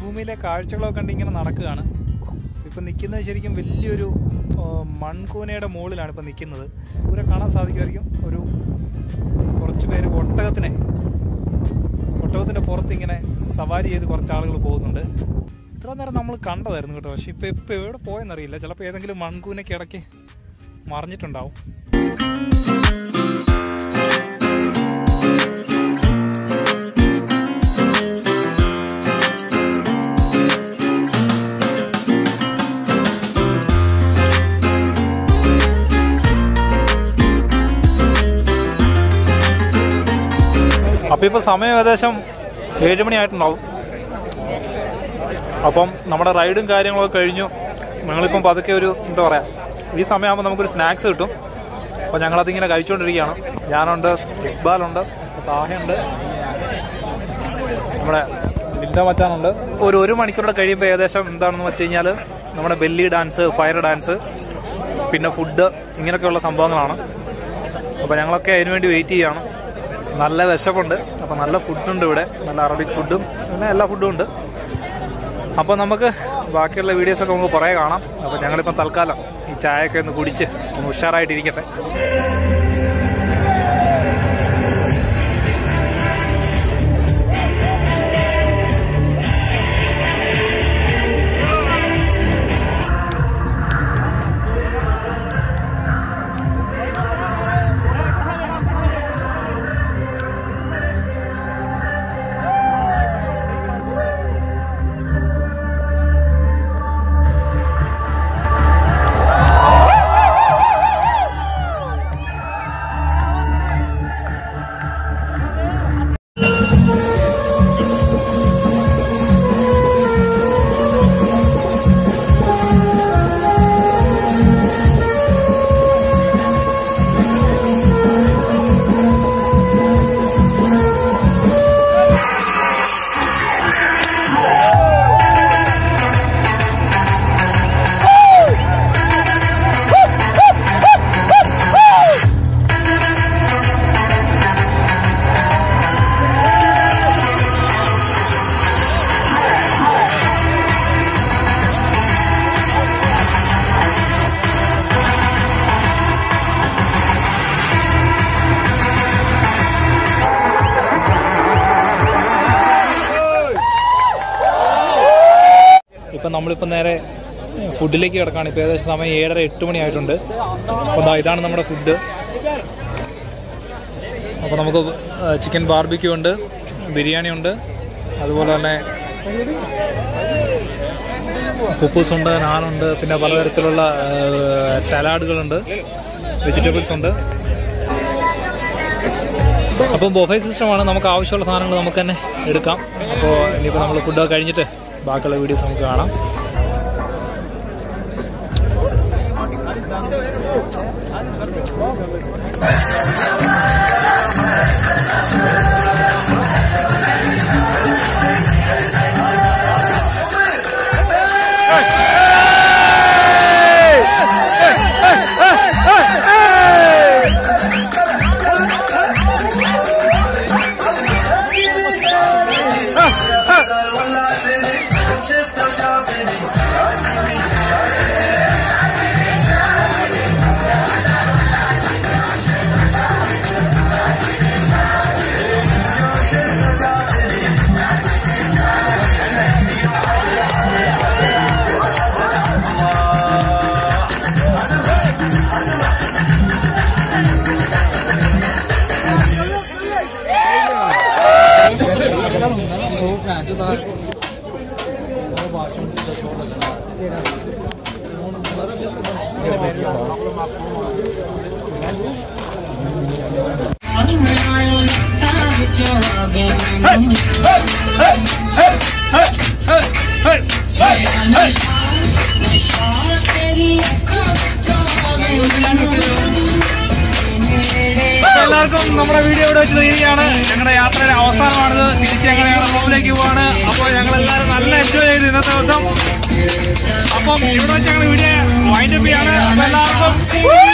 മരുഭൂമിയിലെ കാഴ്ചകളൊക്കെ കണ്ട് ഇങ്ങനെ നടക്കുകയാണ് ഇപ്പം നിൽക്കുന്നത് ശരിക്കും വലിയൊരു ആ, മൺകൂനയുടെ മുകളിലാണ് ഇപ്പം നിൽക്കുന്നത് ഇവരെ കാണാൻ സാധിക്കുമായിരിക്കും ഒരു കുറച്ച് പേര് ഒട്ടകത്തിനെ ഒട്ടകത്തിൻ്റെ പുറത്ത് ഇങ്ങനെ സവാരി ചെയ്ത് കുറച്ച് ആളുകൾ പോകുന്നുണ്ട് ഇത്ര നേരം നമ്മൾ കണ്ടതായിരുന്നു കേട്ടോ പക്ഷെ ഇപ്പം ഇപ്പം എവിടെ പോയെന്നറിയില്ല ചിലപ്പോൾ ഏതെങ്കിലും മൺകൂനയ്ക്ക് ഇടയ്ക്ക് മറിഞ്ഞിട്ടുണ്ടാവും അപ്പോൾ ഇപ്പോൾ സമയം ഏകദേശം ഏഴ് മണിയായിട്ടുണ്ടാവും അപ്പം നമ്മുടെ റൈഡും കാര്യങ്ങളൊക്കെ കഴിഞ്ഞു ഞങ്ങളിപ്പം പതുക്കെ ഒരു എന്താ പറയുക ഈ സമയമാകുമ്പോൾ നമുക്കൊരു സ്നാക്സ് കിട്ടും അപ്പോൾ ഞങ്ങളതിങ്ങനെ കഴിച്ചുകൊണ്ടിരിക്കുകയാണ് ഞാനുണ്ട് ഇക്ബാലുണ്ട് താഹയുണ്ട് നമ്മുടെ ലിൻഡ മച്ചാനുണ്ട് ഒരു ഒരു മണിക്കൂറുടെ കഴിയുമ്പോൾ ഏകദേശം എന്താണെന്ന് വെച്ച് കഴിഞ്ഞാൽ നമ്മുടെ ബെല്ലി ഡാൻസ് ഫയർ ഡാൻസ് പിന്നെ ഫുഡ് ഇങ്ങനെയൊക്കെയുള്ള സംഭവങ്ങളാണ് അപ്പോൾ ഞങ്ങളൊക്കെ അതിനു വേണ്ടി വെയിറ്റ് ചെയ്യാണ് നല്ല വിശപ്പുണ്ട് അപ്പോൾ നല്ല ഫുഡുണ്ട് ഇവിടെ നല്ല അറബിക് ഫുഡും പിന്നെ എല്ലാ ഫുഡും ഉണ്ട് അപ്പോൾ നമുക്ക് ബാക്കിയുള്ള വീഡിയോസൊക്കെ നമുക്ക് കുറേ കാണാം അപ്പോൾ ഞങ്ങളിപ്പം തൽക്കാലം ഈ ചായയൊക്കെ ഒന്ന് കുടിച്ച് ഒന്ന് ഉഷാറായിട്ടിരിക്കട്ടെ ഇപ്പം നമ്മളിപ്പോൾ നേരെ ഫുഡിലേക്ക് കിടക്കാണ് ഇപ്പോൾ ഏകദേശം സമയം ഏഴര എട്ട് മണി ആയിട്ടുണ്ട് അപ്പോൾ ദാ ഇതാണ് നമ്മുടെ ഫുഡ് അപ്പോൾ നമുക്ക് ചിക്കൻ ബാർബിക്യൂ ഉണ്ട് ബിരിയാണി ഉണ്ട് അതുപോലെ തന്നെ കുപ്പൂസ് ഉണ്ട് നാനുണ്ട് പിന്നെ പലതരത്തിലുള്ള സലാഡുകളുണ്ട് വെജിറ്റബിൾസ് ഉണ്ട് അപ്പം ബൊഫേ സിസ്റ്റമാണ് നമുക്ക് ആവശ്യമുള്ള സാധനങ്ങൾ നമുക്ക് തന്നെ എടുക്കാം അപ്പോൾ ഇനിയിപ്പോൾ നമ്മൾ ഫുഡൊക്കെ കഴിഞ്ഞിട്ട് ബാക്കിയുള്ള വീഡിയോസ് നമുക്ക് കാണാം എല്ലാവർക്കും നമ്മുടെ വീഡിയോ ഇവിടെ വെച്ച് തീരുകയാണ് ഞങ്ങളുടെ യാത്രയുടെ അവസാനമാണിത് തിരിച്ച് ഞങ്ങൾ ഞങ്ങളുടെ റൂമിലേക്ക് പോവാണ് അപ്പോൾ ഞങ്ങൾ എല്ലാവരും നല്ല എൻജോയ് ചെയ്തു ഇന്നത്തെ ദിവസം അപ്പം ഇവിടെ വെച്ച് ഞങ്ങൾ വീഡിയോ വൈൻഡപ്പ് ചെയ്യാണ് അപ്പൊ എല്ലാവർക്കും